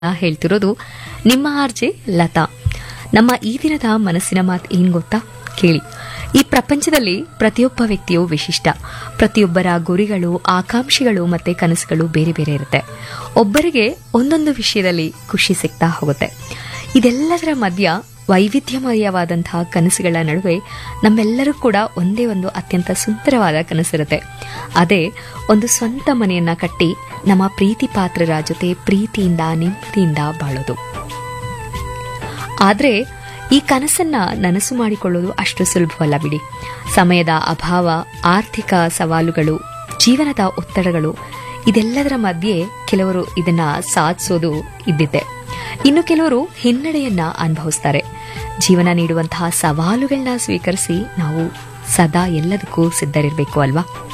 ಹೇಳ್ತಿರೋದು ನಿಮ್ಮ ಆರ್ಜೆ ಲತಾ ನಮ್ಮ ಈ ದಿನದ ಮನಸ್ಸಿನ ಮಾತು ಏನ್ ಗೊತ್ತಾ ಕೇಳಿ ಈ ಪ್ರಪಂಚದಲ್ಲಿ ಪ್ರತಿಯೊಬ್ಬ ವ್ಯಕ್ತಿಯು ವಿಶಿಷ್ಟ ಪ್ರತಿಯೊಬ್ಬರ ಗುರಿಗಳು ಆಕಾಂಕ್ಷೆಗಳು ಮತ್ತೆ ಕನಸುಗಳು ಬೇರೆ ಬೇರೆ ಇರುತ್ತೆ ಒಬ್ಬರಿಗೆ ಒಂದೊಂದು ವಿಷಯದಲ್ಲಿ ಖುಷಿ ಸಿಗ್ತಾ ಹೋಗುತ್ತೆ ಇದೆಲ್ಲದರ ಮಧ್ಯ ವೈವಿಧ್ಯಮಯವಾದಂತಹ ಕನಸುಗಳ ನಡುವೆ ನಮ್ಮೆಲ್ಲರೂ ಕೂಡ ಒಂದೇ ಒಂದು ಅತ್ಯಂತ ಸುಂದರವಾದ ಕನಸಿರುತ್ತೆ ಅದೇ ಒಂದು ಸ್ವಂತ ಮನೆಯನ್ನ ಕಟ್ಟಿ ನಮ್ಮ ಪ್ರೀತಿ ಪಾತ್ರರ ಜೊತೆ ಪ್ರೀತಿಯಿಂದ ನೆಮ್ಮದಿಯಿಂದ ಬಾಳೋದು ಆದ್ರೆ ಈ ಕನಸನ್ನ ನನಸು ಮಾಡಿಕೊಳ್ಳೋದು ಅಷ್ಟು ಸುಲಭವಲ್ಲ ಬಿಡಿ ಸಮಯದ ಅಭಾವ ಆರ್ಥಿಕ ಸವಾಲುಗಳು ಜೀವನದ ಒತ್ತಡಗಳು ಇದೆಲ್ಲದರ ಮಧ್ಯೆ ಕೆಲವರು ಇದನ್ನ ಸಾಧಿಸೋದು ಇದ್ದಿದ್ದೆ ಇನ್ನು ಕೆಲವರು ಹಿನ್ನಡೆಯನ್ನ ಅನುಭವಿಸ್ತಾರೆ ಜೀವನ ನೀಡುವಂತಹ ಸವಾಲುಗಳನ್ನ ಸ್ವೀಕರಿಸಿ ನಾವು ಸದಾ ಎಲ್ಲದಕ್ಕೂ ಸಿದ್ಧರಿರಬೇಕು ಅಲ್ವಾ